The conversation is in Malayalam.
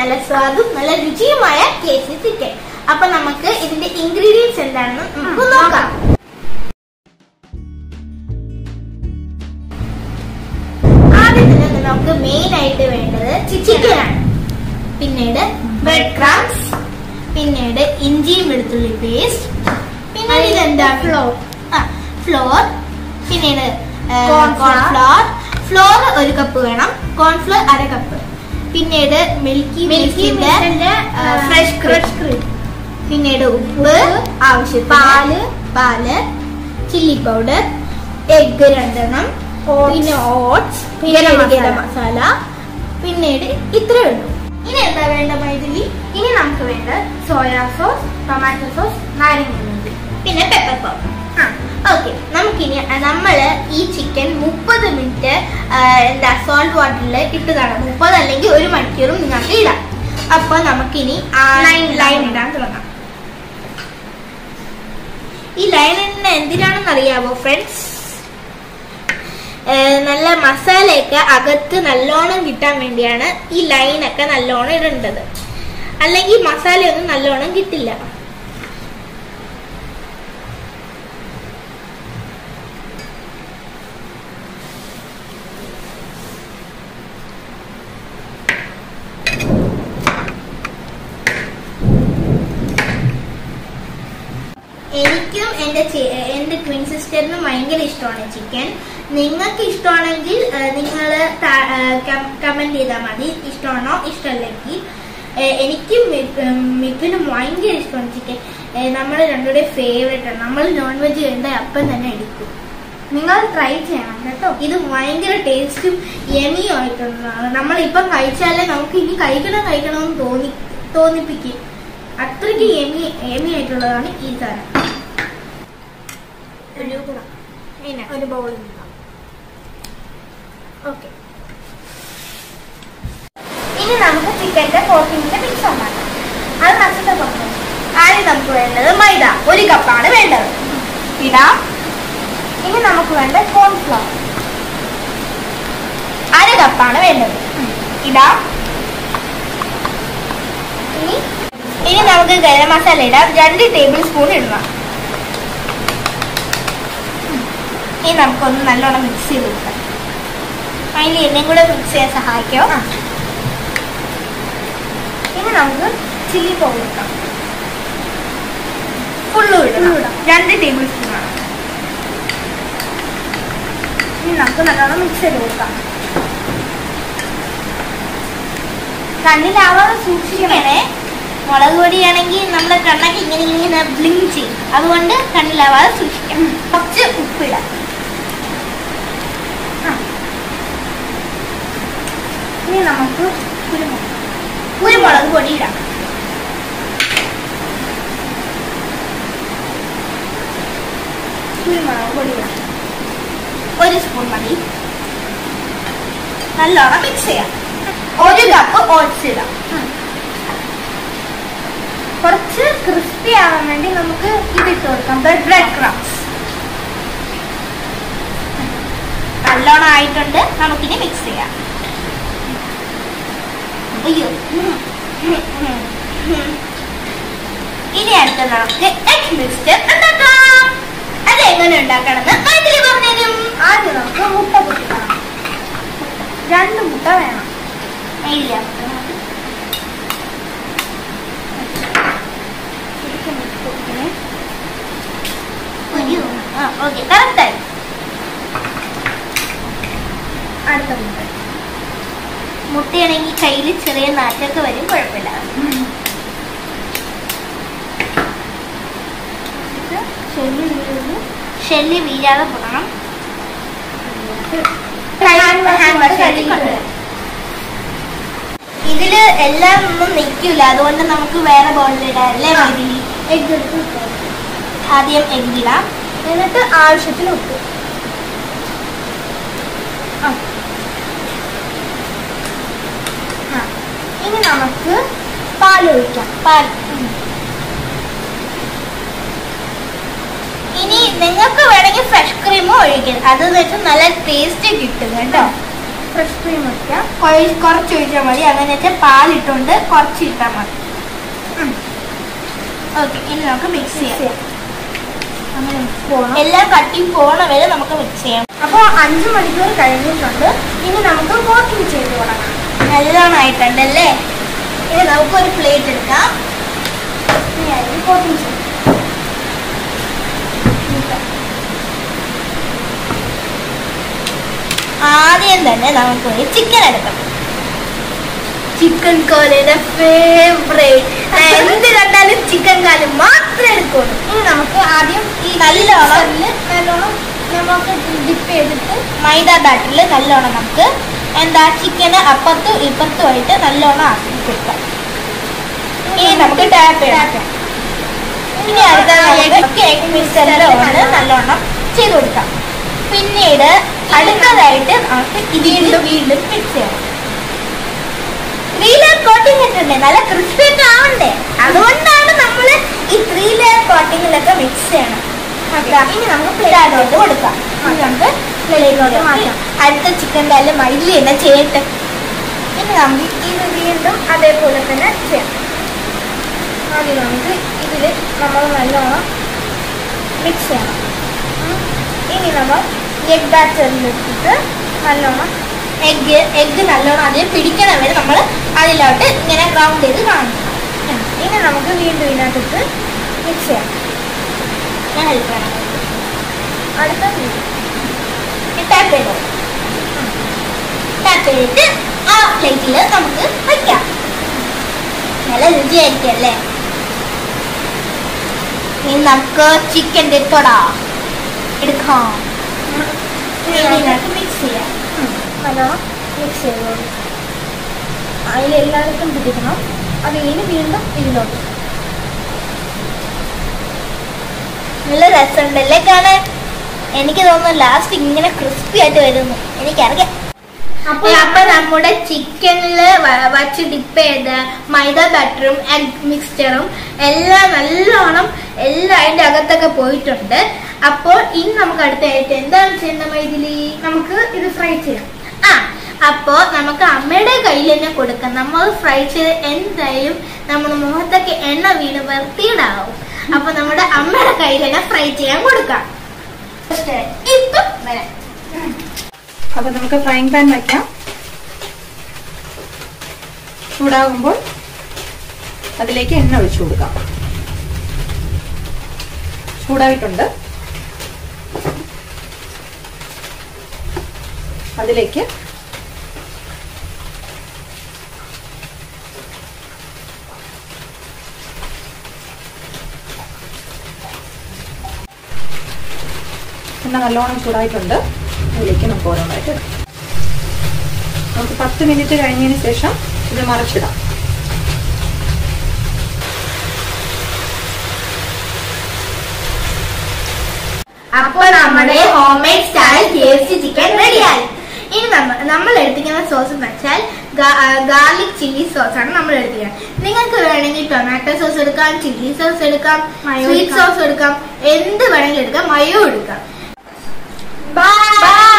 നല്ല സ്വാദും നല്ല രുചിയുമായ കെ സി ചിക്കൻ അപ്പൊ നമുക്ക് ഇതിന്റെ ഇൻഗ്രീഡിയൻസ് എന്താണെന്ന് നമുക്ക് നോക്കാം ആദ്യം തന്നെ നമുക്ക് മെയിൻ ആയിട്ട് വേണ്ടത് ചിക്കൻ ആണ് പിന്നീട് ബ്രെഡ് ക്രംസ് പിന്നീട് ഇഞ്ചിയും വെളുത്തുള്ളി പേസ്റ്റ് പിന്നീട് ഇതെന്താ ഫ്ലോർ ഫ്ലോർ പിന്നീട് Corn flour. കോൺഫ്ലോർ ഫ്ലോർ ഒരു കപ്പ് വേണം കോൺഫ്ലോർ അര കപ്പ് പിന്നീട് മിൽക്കി മിൽക്കി മിൽക്കിന്റെ മിൽക്കിന്റെ, ഫ്രഷ് fresh ക്രീം പിന്നീട് ഉപ്പ് ആവശ്യത്തിന് പാല്, പാല് ചില്ലി പൗഡർ എഗ് രണ്ടെണ്ണം Oats. പിന്നെ ഓട്സ് ഗരം പിന്നെ മസാല. ഗരം മസാല പിന്നീട് ഇത്രേ ഉള്ളൂ ഇനി എന്താ വേണ്ട മൈഥിലി ഇനി നമുക്ക് വേണ്ടത് സോയാ സോസ് ടൊമാറ്റോ സോസ് നാരങ്ങ നീര്. പിന്നെ പെപ്പർ പൗഡർ ഓക്കെ നമുക്കിനി അഹ് നമ്മള് ഈ ചിക്കൻ മുപ്പത് മിനിറ്റ് എന്താ സോൾട്ട് വാട്ടറിൽ ഇട്ടതാണ് മുപ്പത് അല്ലെങ്കിൽ ഒരു മണിക്കൂറും നിങ്ങൾക്ക് ഇടാം അപ്പൊ നമുക്കിനി Line ലൈൻ ഇടാം. ഇടാൻ തുടങ്ങാം ഈ ലൈൻ ഇടുന്ന എന്തിനാണെന്ന് അറിയാമോ ഫ്രണ്ട്സ് നല്ല മസാലയൊക്കെ അകത്ത് നല്ലോണം കിട്ടാൻ വേണ്ടിയാണ് ഈ ലൈനൊക്കെ നല്ലോണം ഇടേണ്ടത് അല്ലെങ്കിൽ മസാലയൊന്നും നല്ലോണം കിട്ടില്ല എനിക്കും എന്റെ ചേ- എന്റെ ട്വിൻ സിസ്റ്ററിനും ഭയങ്കര ഇഷ്ടമാണ് ചിക്കൻ നിങ്ങൾക്ക് ഇഷ്ടമാണെങ്കിൽ നിങ്ങൾ കമന്റ് ചെയ്താൽ മതി ഇഷ്ടമാണോ ഇഷ്ടമല്ലെങ്കിൽ ഏഹ് എനിക്കും മി- ഉം, മിഥുനും ഭയങ്കര ഇഷ്ടമാണ് ചിക്കൻ നമ്മൾ രണ്ടുകൂടെ ഫേവറേറ്റ് ആണ് നമ്മൾ നോൺ വെജ് കണ്ട അപ്പം തന്നെ എടുക്കും നിങ്ങൾ ട്രൈ ചെയ്യണം കേട്ടോ ഇത് ഭയങ്കര ടേസ്റ്റും യമിയും ആയിട്ടുള്ളതാണ് നമ്മൾ ഇപ്പം കഴിച്ചാലേ നമുക്ക് ഇനി കഴിക്കണം കഴിക്കണം എന്ന് തോന്നി തോന്നിപ്പിക്കും അത്രയ്ക്ക് യമി യമി ആയിട്ടുള്ളതാണ് ഈ സാധനം ഒരു ഇതിനാ. ഒരു ബൗളിൽ ഓക്കെ ഇനി നമുക്ക് ചിക്കന്റെ കോട്ടിങ്ങിന്റെ മിക്സ് ഉണ്ടാക്കാം അത് നഷ്ടത്തെ പറഞ്ഞു ആദ്യം നമുക്ക് വേണ്ടത് മൈദ ഒരു കപ്പാണ് വേണ്ടത് ഇടാം ഇനി നമുക്ക് വേണ്ട കോൺഫ്ലവർ അര കപ്പാണ് വേണ്ടത് ഇടാം ഇനി ഇനി നമുക്ക് ഗരം മസാല ഇടാം രണ്ട് ടേബിൾ സ്പൂൺ ഇടണം ഇനി നമുക്കൊന്ന് നല്ലോണം മിക്സ് ചെയ്ത് കൊടുക്കാം അതിൽ എന്നെയും കൂടെ മിക്സ് ചെയ്യാൻ സഹായിക്കോ ഇനി നമുക്ക് ചില്ലി പൗഡർ ഇടാം ഫുള്ളും ഇടണം രണ്ട് ടേബിൾ സ്പൂൺ ആണ് ഇനി നമുക്ക് നല്ലോണം മിക്സ് ചെയ്ത് കൊടുക്കാം കണ്ണിലാവാതെ സൂക്ഷിക്കണേ മുളക് പൊടിയാണെങ്കിൽ നമ്മുടെ കണ്ണൊക്കെ ഇങ്ങനെ ഇങ്ങനെ ബ്ലിങ്ക് ചെയ്യും അതുകൊണ്ട് കണ്ണിലാവാതെ സൂക്ഷിക്കാം കുറച്ച് ഉപ്പിടാം ആ. ഇനി നമുക്ക് കുരുമുളക് കുരുമുളക് പൊടി ഇടാം കുരുമുളക് പൊടി ഇടാം ഒരു സ്പൂൺ മതി നല്ലോണം മിക്സ് ചെയ്യാം ഒരു കപ്പ് ഓട്സ് ഇടാം കുറച്ച് ക്രിസ്പി ആവാൻ വേണ്ടി നമുക്ക് ഇതിട്ട് കൊടുക്കാം ബ്രെഡ് ക്രംസ് നല്ലോണം ആയിട്ടുണ്ട് നമുക്കിനി മിക്സ് ചെയ്യാം അയ്യോ ഇനി അടുത്ത നമുക്ക് എഗ് മിക്സ്ചർ ഉണ്ടാക്കാം അത് എങ്ങനെ ഉണ്ടാക്കണമെന്ന് മൈത്രി പറഞ്ഞുതരും ആദ്യം നമുക്ക് മുട്ട പൊട്ടിക്കണം രണ്ട് മുട്ട വേണം ഇല്ല ശരിക്കും മുട്ട പൊട്ടിക്കണേ ഒരു ആ ഓക്കെ കറക്റ്റായി അടുത്ത മുട്ട മുട്ടയാണെങ്കിൽ കയ്യിൽ ചെറിയ നാറ്റൊക്കെ വരും കുഴപ്പമില്ല ഇത് ചെല്ലി വീഴുന്നു ഷെല്ല് വീഴാതെ പോകണം ഇതില് എല്ലാം ഒന്നും നിൽക്കില്ല അതുകൊണ്ട് നമുക്ക് വേറെ ബോളിലിടാല്ലേ മതിലി എഗ് എടുത്ത് ഇട്ടോ. ആദ്യം എഗ്ഗിടാം എന്നിട്ട് ആവശ്യത്തിന് ഉപ്പ് ആ. ആ. ഇനി നമുക്ക് പാൽ ഒഴിക്കാം പാൽ ഇനി നിങ്ങൾക്ക് വേണമെങ്കിൽ ഫ്രഷ് ക്രീമും ഒഴിക്കാം അത് വെച്ച് നല്ല ടേസ്റ്റ് കിട്ടും കേട്ടോ ഫ്രഷ് ക്രീം ഒഴിക്കാം കൊഴ- കുറച്ച് ഒഴിച്ചാൽ മതി അങ്ങനെ വെച്ചാൽ പാലിട്ടുണ്ട് കുറച്ച് ഇട്ടാൽ മതി ഓക്കെ ഇനി നമുക്ക് മിക്സ് ചെയ്യാം അങ്ങനെ പോകണം എല്ലാം കട്ടി പോണ വരെ നമുക്ക് മിക്സ് ചെയ്യാം അപ്പോൾ അഞ്ച് മണിക്കൂർ കഴിഞ്ഞിട്ടുണ്ട് ഇനി നമുക്ക് കോട്ടിങ് ചെയ്ത് തുടങ്ങാം നല്ലോണം ആയിട്ടുണ്ടല്ലേ ഇനി നമുക്കൊരു പ്ലേറ്റ് എടുക്കാം ഇനി അതിൽ കോട്ടിങ് ചെയ്യും ആദ്യം തന്നെ നമുക്ക് ഒരു ചിക്കൻ എടുക്കാം ചിക്കൻ കോലയുടെ ഫേവറേറ്റ് എന്ത് കണ്ടാലും ചിക്കൻ കാല് മാത്രമേ എടുക്കുള്ളൂ ഇനി നമുക്ക് ആദ്യം ഈ നല്ലോണം ഇതില് നല്ലോണം നമുക്ക് ഡിപ്പ് ചെയ്തിട്ട് മൈദ ബാറ്ററിൽ നല്ലോണം നമുക്ക് എന്താ ചിക്കന് അപ്പുറത്തും ഇപ്പുറത്തുമായിട്ട് നല്ലോണം ആക്കി കൊടുക്കാം ഇനി നമുക്ക് ടാപ്പ് ചെയ്യാം ഇനി അടുത്ത എഗ് മിക്സറിൽ ഒന്ന് നല്ലോണം ചെയ്ത് കൊടുക്കാം പിന്നീട് അടുത്തതായിട്ട് നമുക്ക് ഇത് വീണ്ടും വീണ്ടും മിക്സ് ചെയ്യണം ത്രീ ലെയർ കോട്ടിംഗ് ഇട്ടുണ്ട് നല്ല ക്രിസ്പി ഒക്കെ ആവണ്ടേ അതുകൊണ്ടാണ് നമ്മൾ ഈ ത്രീ ലെയർ കോട്ടിങ്ങിലൊക്കെ മിക്സ് ചെയ്യണം ദാ, ഇനി നമുക്ക് പ്ലേറ്റിലോട്ട് കൊടുക്കാം ഇനി നമുക്ക് പ്ലേറ്റിലോട്ട് മാറ്റാം അടുത്ത ചിക്കൻ കാലിൽ മൈദി തന്നെ ചെയ്യട്ടെ ഇനി നമുക്ക് ഇത് വീണ്ടും അതേപോലെ തന്നെ ചെയ്യാം ആദ്യം നമുക്ക് ഇതിൽ നമ്മൾ നല്ലോണം മിക്സ് ചെയ്യണം ഉം. ഇനി നമ്മൾ എഗ് ബാറ്ററിലിട്ടിട്ട് നല്ലോണം എഗ്ഗ് എഗ്ഗ് നല്ലോണം അതിൽ പിടിക്കണ വരെ നമ്മൾ അതിലോട്ട് ഇങ്ങനെ റൗണ്ട് ചെയ്ത് കാണിക്കണം ഉം. ഇനി നമുക്ക് വീണ്ടും ഇതിനകത്തിട്ട് മിക്സ് ചെയ്യാം ഞാൻ ഹെൽപ്പ് ചെയ്യണം അടുത്ത വീണ്ടും ടാപ്പ് ചെയ്തോ ടാപ്പ് ചെയ്തിട്ട് ആ പ്ലേറ്റിൽ നമുക്ക് വയ്ക്കാം നല്ല രുചിയായിരിക്കും അല്ലേ ഇനി നമുക്ക് ചിക്കൻ്റെ തൊട എടുക്കാം ഇനി ഇതിനകത്ത് മിക്സ് ചെയ്യാം ഉം. നല്ലോണം മിക്സ് ചെയ്തോളൂ അതിലെല്ലായിടത്തും പിടിക്കണം അത് ഇനി വീണ്ടും ഇതിലോട്ട് നല്ല രസമുണ്ടല്ലേ കാണാൻ എനിക്ക് തോന്നുന്നു ലാസ്റ്റ് ഇങ്ങനെ ക്രിസ്പി ആയിട്ട് വരുന്നു എനിക്കറിയാം അപ്പൊ അപ്പൊ നമ്മുടെ ചിക്കനില് വച്ച് ഡിപ്പ് ചെയ്ത മൈദ ബാറ്ററും എഗ് മിക്സ്ചറും എല്ലാം നല്ലോണം എല്ലാം അതിന്റെ അകത്തൊക്കെ പോയിട്ടുണ്ട് അപ്പോൾ ഇനി നമുക്ക് അടുത്തായിട്ട് എന്താണ് ചെയ്യേണ്ട മൈദിലി നമുക്ക് ഇത് ഫ്രൈ ചെയ്യാം ആ അപ്പോ നമുക്ക് അമ്മയുടെ കയ്യിൽ തന്നെ കൊടുക്കാം നമ്മൾ ഫ്രൈ ചെയ്ത് എന്തായാലും നമ്മുടെ മുഖത്തൊക്കെ എണ്ണ വീണ് വൃത്തിയിടാവും അപ്പൊ നമ്മുടെ അമ്മയുടെ കയ്യിൽ തന്നെ ഫ്രൈ ചെയ്യാൻ കൊടുക്കാം ഇപ്പൊ വരാം അപ്പൊ നമുക്ക് ഫ്രൈങ് പാൻ വയ്ക്കാം ചൂടാകുമ്പോൾ അതിലേക്ക് എണ്ണ ഒഴിച്ചു കൊടുക്കാം ചൂടായിട്ടുണ്ട് അതിലേക്ക് എണ്ണ നല്ലോണം ചൂടായിട്ടുണ്ട് അതിലേക്ക് നമുക്ക് ഓരോന്നായിട്ട് ഇടാം. നമുക്ക് പത്ത് മിനിറ്റ് കഴിഞ്ഞതിന് ശേഷം ഇത് മറിച്ചിടാം അപ്പൊ നമ്മുടെ homemade style K F C chicken റെഡിയായി ഇനി നമ്മ നമ്മൾ എടുത്തിരിക്കുന്ന സോസ് എന്ന് വെച്ചാൽ ഗാർലിക് ചില്ലി സോസ് ആണ് നമ്മൾ എടുത്തിരിക്കുന്നത് നിങ്ങൾക്ക് വേണമെങ്കിൽ ടൊമാറ്റോ സോസ് എടുക്കാം ചില്ലി സോസ് എടുക്കാം മയോ സ്വീറ്റ് എടുക്കാം. സോസ് എടുക്കാം എന്ത് വേണമെങ്കിലും എടുക്കാം മയോ എടുക്കാം ബൈ Bye.